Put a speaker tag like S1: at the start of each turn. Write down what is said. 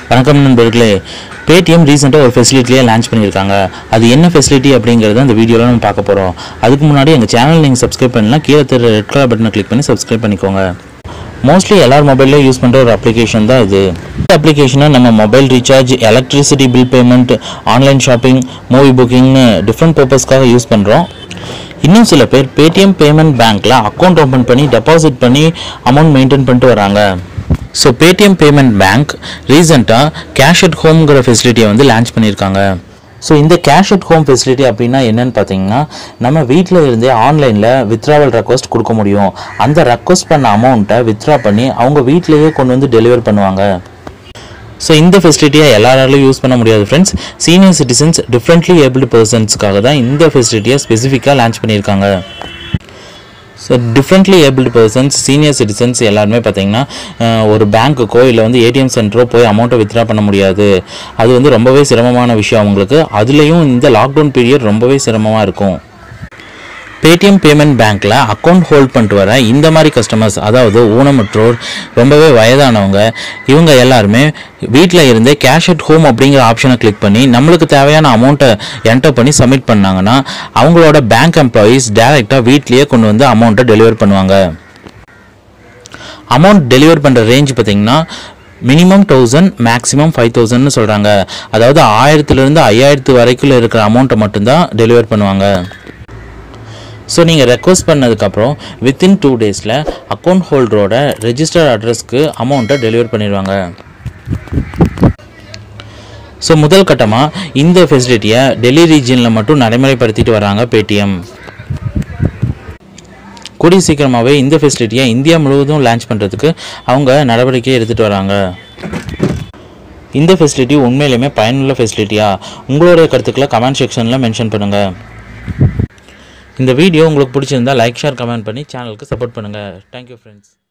S1: வணக்கம் நண்பர்களே பேடிஎம் ரீசெண்டாக ஒரு ஃபெசிலிட்டியே லான்ச் பண்ணியிருக்காங்க அது என்ன ஃபெசிலிட்டி அப்படிங்கிறத அந்த வீடியோவில் நம்ம பார்க்க போகிறோம் அதுக்கு முன்னாடி எங்கள் சேனல் நீங்கள் சப்ஸ்கிரைப் பண்ணலாம் கீழே தெரிய ரெட் கலர் பட்டனை கிளிக் பண்ணி சப்ஸ்கிரைப் பண்ணிக்கோங்க மோஸ்ட்லி எல்லார் மொபைல்லையும் யூஸ் பண்ணுற ஒரு அப்ளிகேஷன் தான் இது இந்த அப்ளிகேஷனை நம்ம mobile recharge electricity bill payment online shopping movie புக்கிங்னு டிஃப்ரெண்ட் பர்பஸ்க்காக யூஸ் பண்ணுறோம் இன்னும் சில பேர் பேடிஎம் பேமெண்ட் பேங்க்கில் அக்கௌண்ட் ஓப்பன் பண்ணி டெபாசிட் பண்ணி அமௌண்ட் மெயின்டைன் பண்ணிட்டு வராங்க ஸோ பேடிஎம் பேமெண்ட் பேங்க் ரீசெண்டாக கேஷ் அட் ஹோம்ங்கிற ஃபெசிலிட்டியை வந்து லான்ச் பண்ணியிருக்காங்க ஸோ இந்த கேஷ் அட் ஹோம் ஃபெசிலிட்டி அப்படின்னா என்னன்னு பார்த்தீங்கன்னா நம்ம வீட்டில் இருந்தே ஆன்லைனில் வித்ராவல் ரெக்வஸ்ட் கொடுக்க முடியும் அந்த ரெக்வஸ்ட் பண்ண அமௌண்ட்டை வித்ரா பண்ணி அவங்க வீட்டிலேயே கொண்டு வந்து டெலிவர் பண்ணுவாங்க ஸோ இந்த ஃபெசிலிட்டியை எல்லாராலையும் யூஸ் பண்ண முடியாது friends senior citizens differently abled பர்சன்ஸ்க்காக தான் இந்த ஃபெசிலிட்டியை ஸ்பெசிஃபிக்காக லான்ச் பண்ணியிருக்காங்க so differently abled persons senior citizens எல்லாருமே பார்த்தீங்கன்னா அஹ், ஒரு பேங்க்குக்கோ இல்லை வந்து ஏடிஎம் சென்டரோ போய் அமௌண்ட்டை வித்ரா பண்ண முடியாது அது வந்து ரொம்பவே சிரமமான விஷயம் அவங்களுக்கு அதுலேயும் இந்த லாக்டவுன் பீரியட் ரொம்பவே சிரமமாக இருக்கும் பேடிஎம் பேமெண்ட் பேங்க்கில் அக்கௌண்ட் ஹோல்ட் பண்ணிட்டு வர இந்த மாதிரி கஸ்டமர்ஸ் அதாவது ஊனமுற்றோர் ரொம்பவே வயதானவங்க இவங்க எல்லாருமே வீட்டில் இருந்தே கேஷ் அட் ஹோம் அப்படிங்கிற ஆப்ஷனை கிளிக் பண்ணி நம்மளுக்கு தேவையான அமௌண்ட்டை என்டர் பண்ணி சப்மிட் பண்ணாங்கன்னா அவங்களோட பேங்க் எம்ப்ளாயீஸ் டேரெக்டாக வீட்லேயே கொண்டு வந்து அமௌண்ட்டை டெலிவர் பண்ணுவாங்க அமௌண்ட் டெலிவர் பண்ணுற ரேஞ்ச் பார்த்தீங்கன்னா மினிமம் தௌசண்ட் மேக்ஸிமம் ஃபைவ் தௌசண்ட்னு சொல்கிறாங்க அதாவது ஆயிரத்துலேருந்து ஐயாயிரத்து வரைக்கும் இருக்கிற அமௌண்ட்டை மட்டும்தான் டெலிவர் பண்ணுவாங்க ஸோ நீங்கள் ரெக்வஸ்ட் பண்ணதுக்கப்புறம் வித்தின் டூ டேஸில் அக்கௌண்ட் ஹோல்டரோட ரெஜிஸ்டர் அட்ரஸ்க்கு அமௌண்ட்டை டெலிவர் பண்ணிடுவாங்க ஸோ முதல் கட்டமாக இந்த ஃபெசிலிட்டியை டெல்லி ரீஜியனில் மட்டும் நடைமுறைப்படுத்திட்டு வராங்க பேடிஎம் கூடிய சீக்கிரமாகவே இந்த ஃபெசிலிட்டியை இந்தியா முழுவதும் லான்ச் பண்ணுறதுக்கு அவங்க நடவடிக்கை எடுத்துகிட்டு வராங்க இந்த ஃபெசிலிட்டி உண்மையிலுமே பயனுள்ள ஃபெசிலிட்டியா உங்களுடைய கருத்துக்களை கமெண்ட் செக்ஷனில் மென்ஷன் பண்ணுங்கள் இந்த வீடியோ உங்களுக்கு பிடிச்சிருந்தா லைக் ஷேர் கமெண்ட் பண்ணி சேனலுக்கு சப்போர்ட் பண்ணுங்கள் தேங்க்யூ ஃப்ரெண்ட்ஸ்